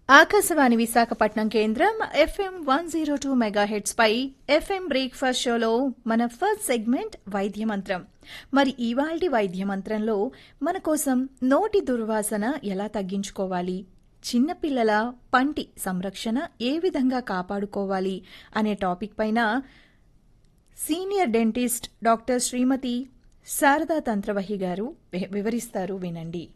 ఆకాశవాణి విశాఖపట్నం కేంద్రం FM one zero two megahertz పై FM breakfast షోలో మన ఫస్ట్ సెగ్మెంట్ వైద్య మంత్రం మరి ఇవాల్టి వైద్య మంత్రంలో మన కోసం నోటి దుర్వాసన ఎలా తగ్గించుకోవాలి చిన్నపిల్లల పంటి సంరక్షణ ఏ విధంగా కాపాడుకోవాలి అనే టాపిక్ పైన senior dentist doctor Shrimati Sharada Tantravahi గారు వి- వివరిస్తారు వినండి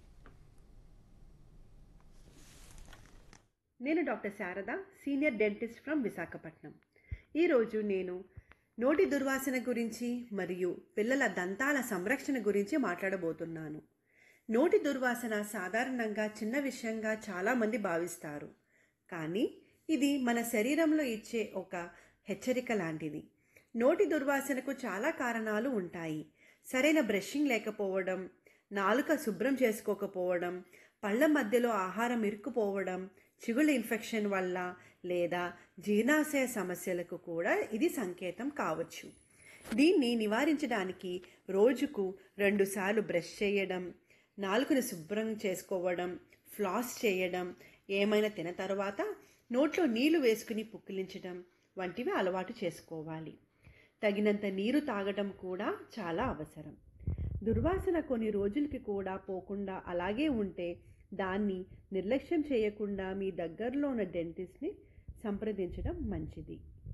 నేను doctor Sharada senior dentist from Visakhapatnam ఈరోజు నేను నోటి దుర్వాసన గురించి మరియు పిల్లల దంతాల సంరక్షణ గురించి మాట్లాడబోతున్నాను నోటి దుర్వాసన సాధారణంగా చిన్న విషయంగా చాలామంది భావిస్తారు కానీ ఇది మన శరీరంలో ఇచ్చే ఒక హెచ్చరిక లాంటిది నోటి దుర్వాసనకు చాలా కారణాలు ఉంటాయి సరైన బ్రషింగ్ లేకపోవడం నాలుక శుభ్రం చేసుకోకపోవడం పళ్ళ మధ్యలో ఆహారం ఇరుక్కుపోవడం చిగుళ్ళ ఇన్ఫెక్షన్ వల్ల లేదా జీర్ణాశయ సమస్యలకు కూడా ఇది సంకేతం కావచ్చు దీన్ని నివారించడానికి రోజుకు రెండుసార్లు బ్రష్ చేయడం నాలుకను శుభ్రం చేసుకోవడం ఫ్లాస్ చేయడం ఏమైనా తిన తర్వాత నోట్లో నీళ్లు వేసుకుని పుక్కిలించడం వంటివి అలవాటు చేసుకోవాలి తగినంత నీరు తాగడం కూడా చాలా అవసరం దుర్వాసన కొన్ని రోజులకి కూడా పోకుండా అలాగే ఉంటే దాన్ని నిర్లక్ష్యం చేయకుండా మీ దగ్గరలో ఉన్న డెంటిస్ట్ని సంప్రదించడం మంచిది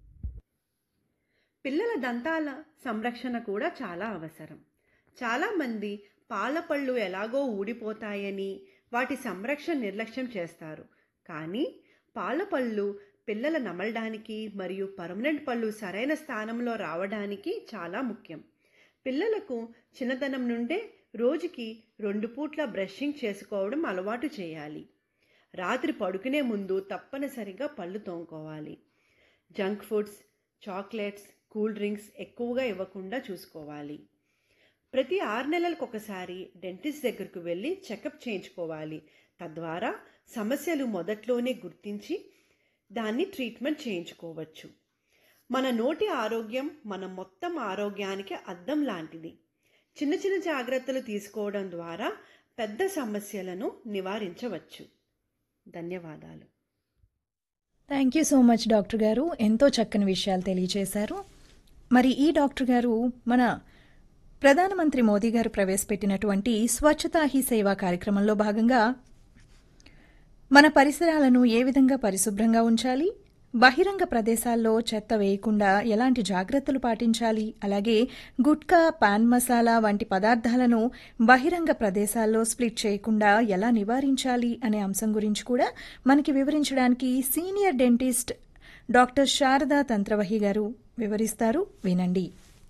పిల్లల దంతాల సంరక్షణ కూడా చాలా అవసరం చాలామంది పాలపళ్ళు ఎలాగో ఊడిపోతాయని వాటి సంరక్షణ నిర్లక్ష్యం చేస్తారు కానీ పాలపళ్ళు పిల్లల నమలడానికి మరియు పర్మనెంట్ పళ్ళు సరైన స్థానంలో రావడానికి చాలా ముఖ్యం పిల్లలకు చిన్నతనం నుండే రోజుకి రెండు పూట్ల బ్రషింగ్ చేసుకోవడం అలవాటు చేయాలి రాత్రి పడుకునే ముందు తప్పనిసరిగా పళ్ళు తోముకోవాలి junk foods chocolates cool drinks ఎక్కువగా ఇవ్వకుండా చూసుకోవాలి ప్రతి ఆరు నెలలకు ఒకసారి డెంటిస్ట్ దగ్గరకు వెళ్ళి చెకప్ చేయించుకోవాలి తద్వారా సమస్యలు మొదట్లోనే గుర్తించి దాన్ని ట్రీట్మెంట్ చేయించుకోవచ్చు మన నోటి ఆరోగ్యం మన మొత్తం ఆరోగ్యానికి అద్దం లాంటిది చిన్న చిన్న జాగ్రత్తలు తీసుకోవడం ద్వారా పెద్ద సమస్యలను నివారించవచ్చు ధన్యవాదాలు thank you so much doctor గారు ఎంతో చక్కని విషయాలు తెలియజేశారు మరి ఈ డాక్టర్ గారు మన ప్రధానమంత్రి మోదీ గారు ప్రవేశపెట్టినటువంటి స్వచ్ఛతా హీ సేవా కార్యక్రమంలో భాగంగా మన పరిసరాలను ఏ విధంగా పరిశుభ్రంగా ఉంచాలి బహిరంగ ప్రదేశాల్లో చెత్త వేయకుండా ఎలాంటి జాగ్రత్తలు పాటించాలి అలాగే గుట్కా పాన్ మసాలా వంటి పదార్థాలను బహిరంగ ప్రదేశాల్లో స్ప్లిట్ చేయకుండా ఎలా నివారించాలి అనే అంశం గురించి కూడా మనకి వివరించడానికి senior dentist doctor Sharada Tantravahi గారు వివరిస్తారు వినండి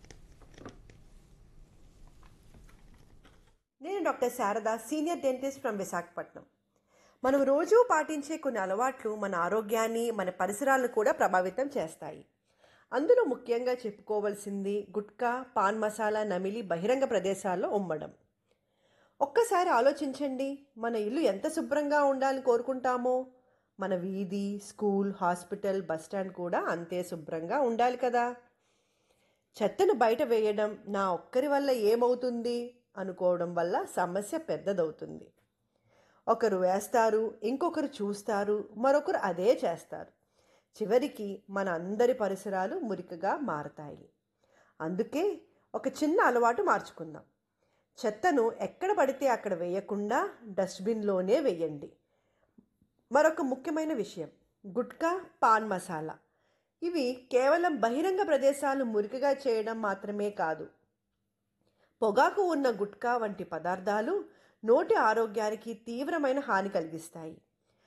నేను doctor Sharada senior dentist from Visakhapatnam మనం రోజూ పాటించే కొన్ని అలవాట్లు మన ఆరోగ్యాన్ని మన పరిసరాలను కూడా ప్రభావితం చేస్తాయి అందులో ముఖ్యంగా చెప్పుకోవలసింది గుట్కా పాన్ మసాలా నమిలి బహిరంగ ప్రదేశాల్లో ఉమ్మడం ఒక్కసారి ఆలోచించండి మన ఇల్లు ఎంత శుభ్రంగా ఉండాలని కోరుకుంటామో మన వీధి స్కూల్ హాస్పిటల్ బస్టాండ్ కూడా అంతే శుభ్రంగా ఉండాలి కదా చెత్తను బయట వేయడం నా ఒక్కరి వల్ల ఏమవుతుంది అనుకోవడం వల్ల సమస్య పెద్దదవుతుంది ఒకరు వేస్తారు ఇంకొకరు చూస్తారు మరొకరు అదే చేస్తారు చివరికి మన అందరి పరిసరాలు మురికగా మారతాయి అందుకే ఒక చిన్న అలవాటు మార్చుకుందాం చెత్తను ఎక్కడ పడితే అక్కడ వేయకుండా డస్ట్బిన్లోనే వేయండి మరొక ముఖ్యమైన విషయం గుట్కా పాన్ మసాలా ఇవి కేవలం బహిరంగ ప్రదేశాలు మురికిగా చేయడం మాత్రమే కాదు పొగాకు ఉన్న గుట్కా వంటి పదార్థాలు నోటి ఆరోగ్యానికి తీవ్రమైన హాని కలిగిస్తాయి